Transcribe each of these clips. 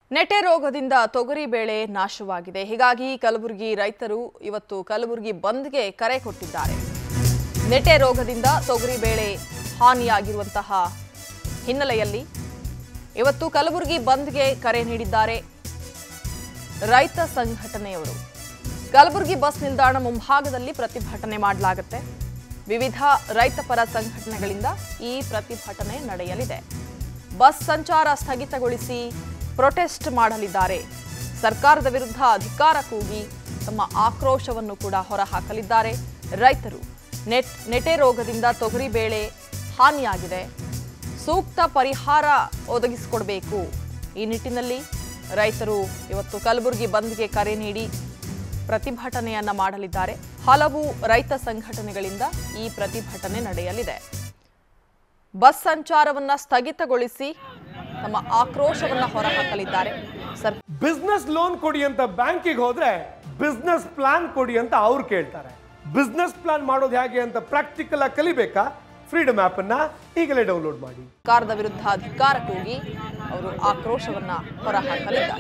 ನೆಟೆ ರೋಗದಿಂದ ತೊಗರಿ ಬೆಳೆ ನಾಶವಾಗಿದೆ ಹೀಗಾಗಿ ಕಲಬುರಗಿ ರೈತರು ಇವತ್ತು ಕಲಬುರಗಿ ಬಂದ್ಗೆ ಕರೆ ಕೊಟ್ಟಿದ್ದಾರೆ ನೆಟೆ ರೋಗದಿಂದ ತೊಗರಿ ಬೆಳೆ ಹಾನಿಯಾಗಿರುವಂತಹ ಹಿನ್ನೆಲೆಯಲ್ಲಿ ಇವತ್ತು ಕಲಬುರಗಿ ಬಂದ್ಗೆ ಕರೆ ನೀಡಿದ್ದಾರೆ ರೈತ ಸಂಘಟನೆಯವರು ಕಲಬುರಗಿ ಬಸ್ ನಿಲ್ದಾಣ ಮುಂಭಾಗದಲ್ಲಿ ಪ್ರತಿಭಟನೆ ಮಾಡಲಾಗುತ್ತೆ ವಿವಿಧ ರೈತಪರ ಸಂಘಟನೆಗಳಿಂದ ಈ ಪ್ರತಿಭಟನೆ ನಡೆಯಲಿದೆ ಬಸ್ ಸಂಚಾರ ಸ್ಥಗಿತಗೊಳಿಸಿ ಪ್ರೊಟೆಸ್ಟ್ ಮಾಡಲಿದ್ದಾರೆ ಸರ್ಕಾರದ ವಿರುದ್ಧ ಅಧಿಕಾರ ಕೂಗಿ ತಮ್ಮ ಆಕ್ರೋಶವನ್ನು ಕೂಡ ಹೊರಹಾಕಲಿದ್ದಾರೆ ರೈತರು ನೆಟ್ ನೆಟೆ ರೋಗದಿಂದ ತೊಗರಿ ಬೇಳೆ ಹಾನಿಯಾಗಿದೆ ಸೂಕ್ತ ಪರಿಹಾರ ಒದಗಿಸಿಕೊಡಬೇಕು ಈ ನಿಟ್ಟಿನಲ್ಲಿ ರೈತರು ಇವತ್ತು ಕಲಬುರಗಿ ಬಂದ್ಗೆ ಕರೆ ನೀಡಿ ಪ್ರತಿಭಟನೆಯನ್ನ ಮಾಡಲಿದ್ದಾರೆ ಹಲವು ರೈತ ಸಂಘಟನೆಗಳಿಂದ ಈ ಪ್ರತಿಭಟನೆ ನಡೆಯಲಿದೆ ಬಸ್ ಸಂಚಾರವನ್ನ ಸ್ಥಗಿತಗೊಳಿಸಿ ತಮ್ಮ ಆಕ್ರೋಶವನ್ನ ಹೊರಹಾಕಲಿದ್ದಾರೆ ಸರ್ ಬಿಸ್ನೆಸ್ ಲೋನ್ ಕೊಡಿ ಅಂತ ಬ್ಯಾಂಕಿಗೆ ಹೋದ್ರೆ ಬಿಸ್ನೆಸ್ ಪ್ಲಾನ್ ಕೊಡಿ ಅಂತ ಅವ್ರು ಕೇಳ್ತಾರೆ ಬಿಸ್ನೆಸ್ ಪ್ಲಾನ್ ಮಾಡೋದು ಹೇಗೆ ಅಂತ ಪ್ರಾಕ್ಟಿಕಲ್ ಆಗಿ ಕಲಿಬೇಕಾ ಫ್ರೀಡಮ್ ಆಪ್ ಅನ್ನ ಈಗಲೇ ಡೌನ್ಲೋಡ್ ಮಾಡಿ ಸರ್ಕಾರದ ವಿರುದ್ಧ ಅಧಿಕಾರ ಕೂಗಿ ಅವರು ಆಕ್ರೋಶವನ್ನ ಹೊರಹಾಕಲಿದ್ದಾರೆ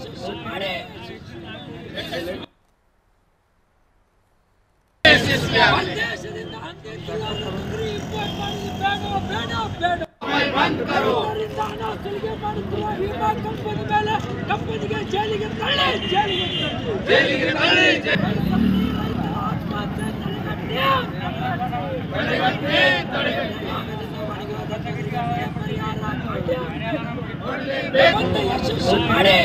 ದೇಶದಿಂದ ಅಂದಿದ್ದಿಲ್ಲ ತೊಗರಿ ಇಂಪೋರ್ಟ್ ಮಾಡೋದು ಬೇಡ ಬೇಡ ಬೇಡ ಇದರಿಂದ ಹಣ ಸುಲಿಗೆ ಮಾಡುತ್ತಿರುವ ವಿಮಾ ಕಂಪನಿ ಮೇಲೆ ಕಂಪನಿಗೆ ಜೈಲಿಗೆ ತಳ್ಳಿ ಜೈಲಿಗೆ ತಳ್ಳಿ ಆತ್ಮಹತ್ಯೆ ತಡೆಗಟ್ಟೆ. ಒಂದು ಯಶಸ್ಸು ಮಾಡಿ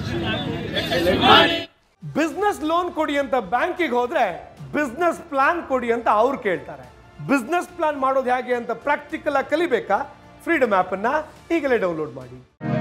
ಬಿಸ್ನೆಸ್ ಲೋನ್ ಕೊಡಿ ಅಂತ ಬ್ಯಾಂಕಿಗೆ ಹೋದ್ರೆ ಬಿಸ್ನೆಸ್ ಪ್ಲಾನ್ ಕೊಡಿ ಅಂತ ಅವ್ರು ಕೇಳ್ತಾರೆ ಬಿಸ್ನೆಸ್ ಪ್ಲಾನ್ ಮಾಡೋದು ಹೇಗೆ ಅಂತ ಪ್ರಾಕ್ಟಿಕಲ್ ಆಗಿ ಕಲಿಬೇಕಾ ಫ್ರೀಡಮ್ ಆಪ್ ಅನ್ನ ಈಗಲೇ ಡೌನ್ಲೋಡ್ ಮಾಡಿ